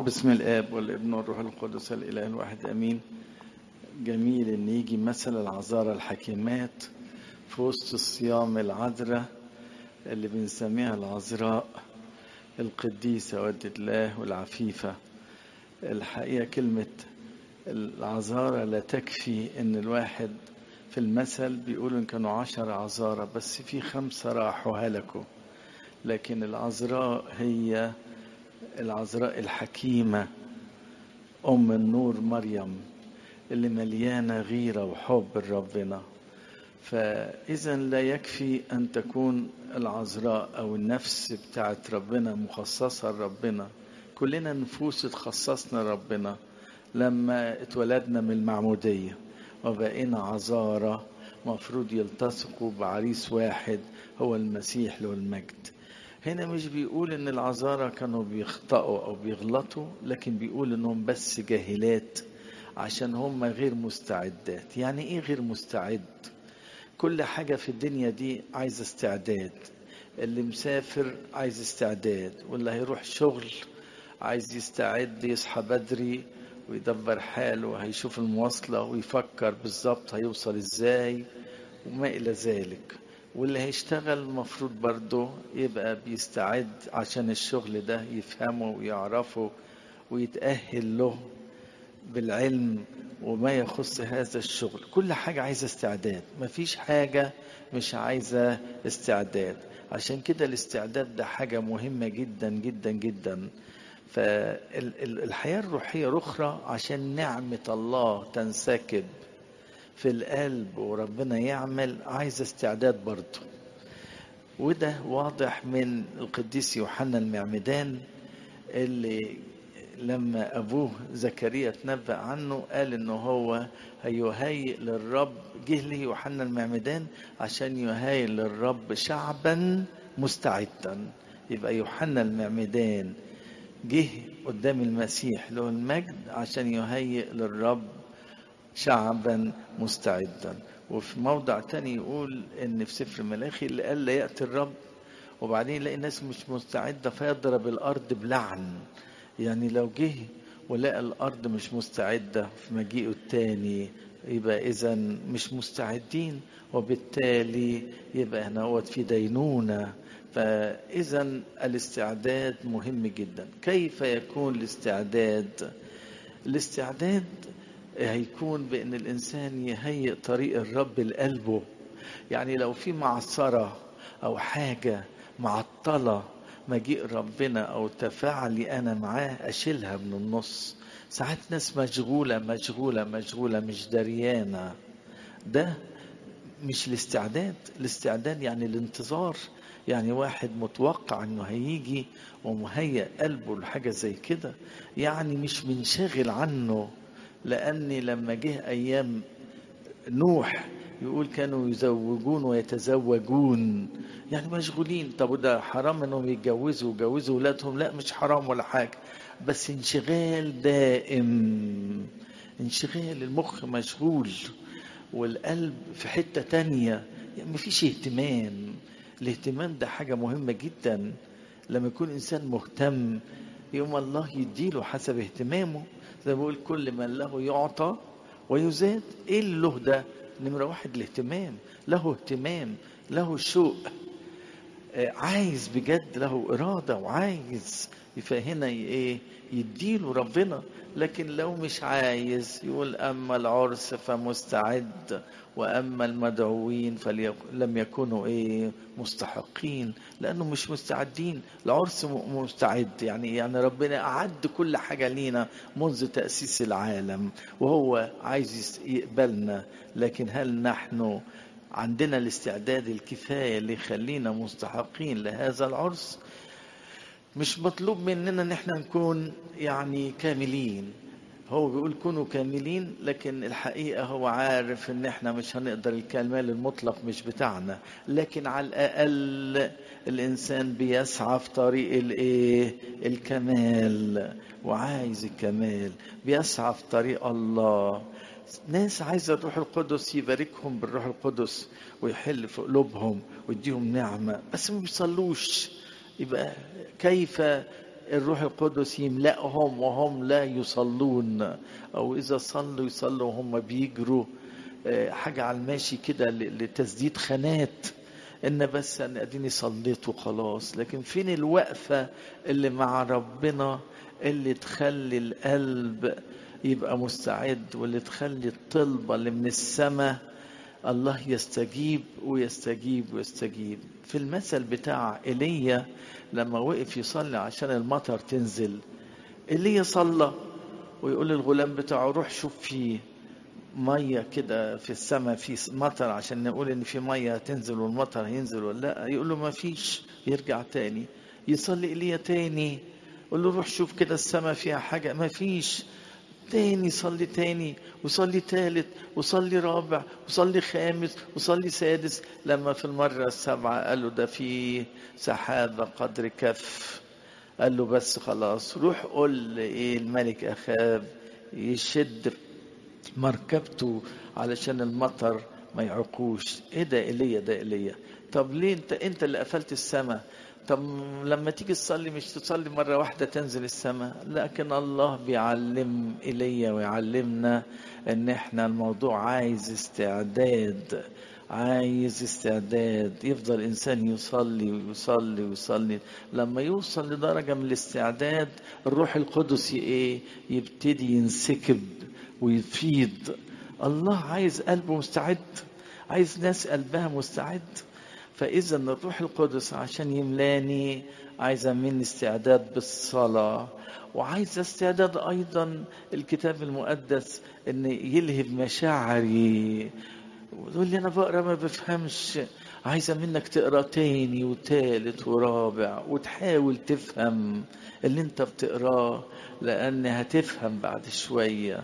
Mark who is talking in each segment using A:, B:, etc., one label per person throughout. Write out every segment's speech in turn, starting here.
A: بسم الاب والابن والروح القدس الاله الواحد امين جميل ان يجي مثل العذارى الحكيمات في وسط الصيام العذراء اللي بنسميها العذراء القديسة ودة الله والعفيفة الحقيقة كلمة العذارى لا تكفي ان الواحد في المثل بيقولوا ان كانوا عشر عذارى بس في خمسة راحوا هلكوا لكن العذراء هي العذراء الحكيمة أم النور مريم اللي مليانة غيرة وحب لربنا فإذا لا يكفي أن تكون العذراء أو النفس بتاعت ربنا مخصصة لربنا كلنا نفوس اتخصصنا ربنا لما اتولدنا من المعمودية وبقينا عذارى مفروض يلتصقوا بعريس واحد هو المسيح له المجد هنا مش بيقول ان العذارى كانوا بيخطئوا او بيغلطوا لكن بيقول انهم بس جاهلات عشان هم غير مستعدات يعني ايه غير مستعد كل حاجة في الدنيا دي عايزة استعداد اللي مسافر عايز استعداد واللي هيروح شغل عايز يستعد يصحى بدري ويدبر حاله وهيشوف المواصلة ويفكر بالظبط هيوصل ازاي وما إلى ذلك واللي هيشتغل المفروض برضه يبقى بيستعد عشان الشغل ده يفهمه ويعرفه ويتأهل له بالعلم وما يخص هذا الشغل كل حاجة عايزة استعداد مفيش حاجة مش عايزة استعداد عشان كده الاستعداد ده حاجة مهمة جدا جدا جدا فالحياة الروحية رخرة عشان نعمة الله تنسكب في القلب وربنا يعمل عايز استعداد برضه وده واضح من القديس يوحنا المعمدان اللي لما ابوه زكريا تنبأ عنه قال انه هو هيهيئ للرب جه لي يوحنا المعمدان عشان يهيئ للرب شعبا مستعدا يبقى يوحنا المعمدان جه قدام المسيح له المجد عشان يهيئ للرب شعبا مستعدا وفي موضع تاني يقول ان في سفر ملاخي اللي قال لا يأتي الرب وبعدين يلاقي الناس مش مستعدة فيضرب الأرض بلعن يعني لو جه ولقى الأرض مش مستعدة في مجيئه التاني يبقى إذا مش مستعدين وبالتالي يبقى هنا هو في دينونة فإذا الاستعداد مهم جدا كيف يكون الاستعداد الاستعداد هيكون بأن الإنسان يهيئ طريق الرب لقلبه يعني لو في معصرة أو حاجة معطلة مجيء ربنا أو تفاعلي أنا معاه أشيلها من النص ساعات ناس مشغولة مشغولة مشغولة مش دريانة ده مش الاستعداد الاستعداد يعني الانتظار يعني واحد متوقع انه هيجي ومهيئ قلبه لحاجة زي كده يعني مش منشغل عنه لأني لما جه أيام نوح يقول كانوا يزوجون ويتزوجون يعني مشغولين طب وده حرام انهم يتجوزوا ويجوزوا ولادهم لا مش حرام ولا حاجه بس انشغال دائم انشغال المخ مشغول والقلب في حته تانية يعني مفيش اهتمام الاهتمام ده حاجه مهمه جدا لما يكون انسان مهتم يوم الله يديله حسب اهتمامه زي ما بقول كل من له يعطى ويزاد ايه اللي له ده نمرة واحد الاهتمام له اهتمام له شوق عايز بجد له إرادة وعايز فهنا ايه يديله ربنا لكن لو مش عايز يقول أما العرس فمستعد وأما المدعوين فلم يكونوا إيه مستحقين لأنه مش مستعدين العرس مستعد يعني يعني ربنا أعد كل حاجة لينا منذ تأسيس العالم وهو عايز يقبلنا لكن هل نحن عندنا الاستعداد الكفاية اللي يخلينا مستحقين لهذا العرس مش مطلوب مننا ان احنا نكون يعني كاملين هو بيقول كونوا كاملين لكن الحقيقة هو عارف ان احنا مش هنقدر الكمال المطلق مش بتاعنا لكن على الاقل الانسان بيسعى في طريق الايه الكمال وعايز الكمال بيسعى في طريق الله ناس عايزة الروح القدس يباركهم بالروح القدس ويحل في قلوبهم ويديهم نعمة بس ما بيصلوش يبقى كيف الروح القدس يملأهم وهم لا يصلون او اذا صلوا يصلوا وهم بيجروا حاجة على الماشي كده لتسديد خانات ان بس انا اديني صليت وخلاص لكن فين الوقفة اللي مع ربنا اللي تخلي القلب يبقى مستعد واللي تخلي الطلبة اللي من السماء الله يستجيب ويستجيب ويستجيب في المثل بتاع ايليا لما وقف يصلي عشان المطر تنزل ايليا صلى ويقول للغلام بتاعه روح شوف فيه ميه كده في السماء في مطر عشان نقول ان في ميه هتنزل والمطر هينزل ولا لا يقول له ما فيش يرجع تاني يصلي ايليا تاني يقول له روح شوف كده السماء فيها حاجه ما فيش تاني صلي تاني وصلي تالت وصلي رابع وصلي خامس وصلي سادس لما في المرة السابعة قال له ده في سحابة قدر كف قال له بس خلاص روح قول ايه الملك اخاب يشد مركبته علشان المطر ما يعقوش ايه ده ايليا ده ايليا طب ليه انت انت اللي قفلت السماء طب لما تيجي تصلي مش تصلي مرة واحدة تنزل السماء لكن الله بيعلم إلي ويعلمنا ان احنا الموضوع عايز استعداد عايز استعداد يفضل انسان يصلي ويصلي ويصلي لما يوصل لدرجة من الاستعداد الروح القدس ايه يبتدي ينسكب ويفيض الله عايز قلبه مستعد عايز ناس قلبها مستعد فإذا الروح القدس عشان يملاني عايز مني استعداد بالصلاة وعايز استعداد أيضا الكتاب المقدس إن يلهب مشاعري وتقول لي أنا بقرا ما بفهمش عايزة منك تقرا تاني وتالت ورابع وتحاول تفهم اللي انت بتقراه لأن هتفهم بعد شوية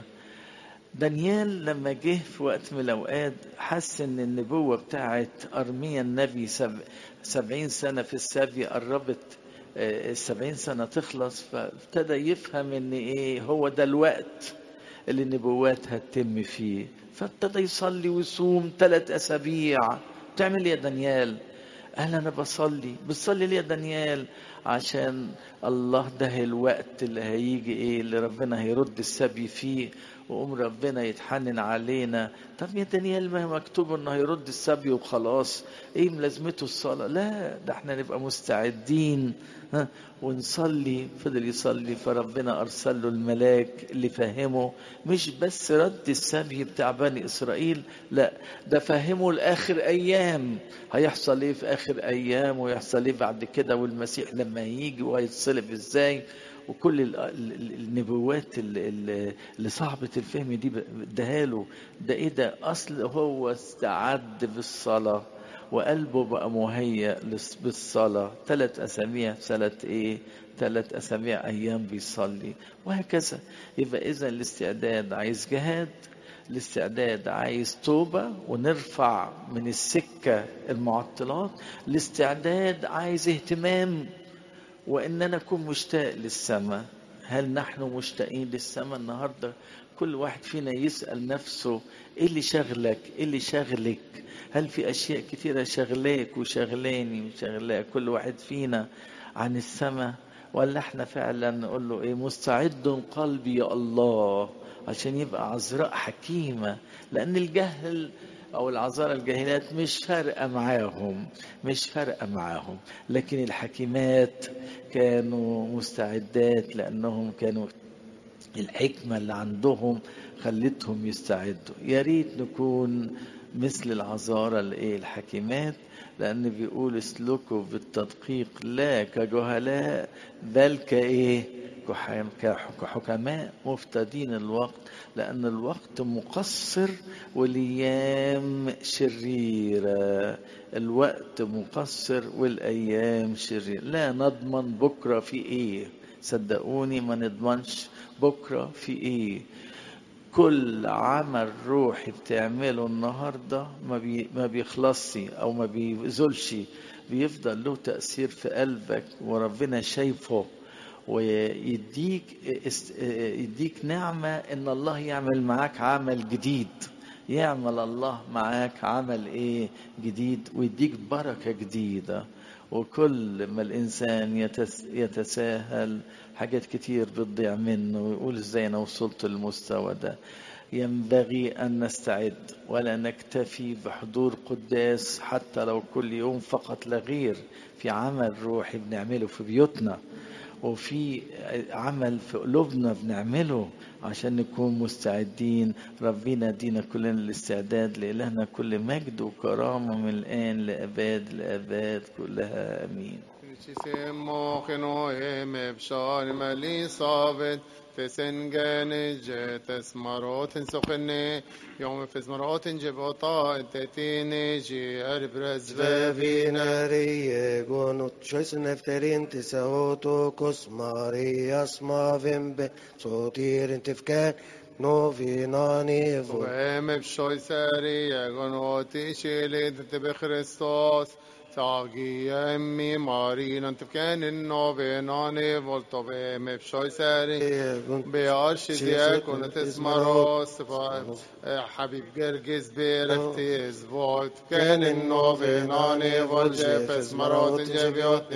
A: دانيال لما جه في وقت من الأوقات حس إن النبوة بتاعت أرميا النبي سب سبعين سنة في السبي قربت السبعين سنة تخلص فابتدى يفهم إن إيه هو ده الوقت اللي النبوات هتتم فيه فابتدى يصلي ويصوم ثلاث أسابيع تعمل يا دانيال قال أنا بصلي بتصلي ليه يا دانيال عشان الله ده الوقت اللي هيجي إيه اللي ربنا هيرد السبي فيه وقوم ربنا يتحنن علينا طب يا دانيال ما مكتوب انه هيرد السبي وخلاص ايه ملازمته الصلاه لا ده احنا نبقى مستعدين ها ونصلي فضل يصلي فربنا ارسل له الملاك اللي فهمه مش بس رد السبي بتاع بني اسرائيل لا ده فهمه لاخر ايام هيحصل ايه في اخر ايام ويحصل ايه بعد كده والمسيح لما يجي وهيتصلب ازاي وكل النبوات اللي صعبة الفهم دي اداها له ده ايه ده اصل هو استعد بالصلاة وقلبه بقى مهيأ بالصلاة ثلاث أسابيع ثلاث إيه ثلاث أسابيع أيام بيصلي وهكذا يبقى إذا الاستعداد عايز جهاد الاستعداد عايز توبة ونرفع من السكة المعطلات الاستعداد عايز اهتمام وان انا اكون مشتاق للسماء هل نحن مشتاقين للسماء النهارده كل واحد فينا يسال نفسه ايه اللي شغلك ايه اللي شغلك هل في اشياء كثيره شغلاك وشغلاني وشغلاك كل واحد فينا عن السماء ولا احنا فعلا نقول له ايه مستعد قلبي يا الله عشان يبقى عذراء حكيمه لان الجهل او العذارى الجاهلات مش فارقه معاهم مش فارقه معاهم لكن الحكيمات كانوا مستعدات لانهم كانوا الحكمه اللي عندهم خلتهم يستعدوا يا ريت نكون مثل العذارى الايه الحكيمات لان بيقول اسلكوا بالتدقيق لا كجهلاء بل كايه كحكماء مفتدين الوقت لأن الوقت مقصر والأيام شريرة الوقت مقصر والأيام شريرة لا نضمن بكرة في إيه صدقوني ما نضمنش بكرة في إيه كل عمل روحي بتعمله النهارده ما بي ما بيخلصش او ما بيزولش بيفضل له تأثير في قلبك وربنا شايفه ويديك يديك نعمة إن الله يعمل معاك عمل جديد يعمل الله معاك عمل إيه جديد ويديك بركة جديدة وكل ما الإنسان يتس يتساهل حاجات كتير بتضيع منه ويقول ازاي أنا وصلت للمستوى ده ينبغي أن نستعد ولا نكتفي بحضور قداس حتى لو كل يوم فقط لا غير في عمل روحي بنعمله في بيوتنا وفي عمل في قلوبنا بنعمله عشان نكون مستعدين ربنا يدينا كلنا الاستعداد لإلهنا كل مجد وكرامة من الآن لأباد لأباد كلها أمين
B: Kishimo kino em bshar mali sabit فسنجان جت مرات سخنة يوم فز مرات جبطا تتيني جي أربرز
C: Svevinari gonut chois nefterin tisaoto kos Marias mavimbe sotirin tifkan novinani vo
B: وهم بشوي ساري يغنوتي شيلي بخريستوس تاغي امي مارين انت كان انه بيناني فولتو بهم بشوي ساري بيارش دياكون تسمروس حبيب جرجس بيرفتي زبوت كان انه بيناني فولجي فسمروت جبيوت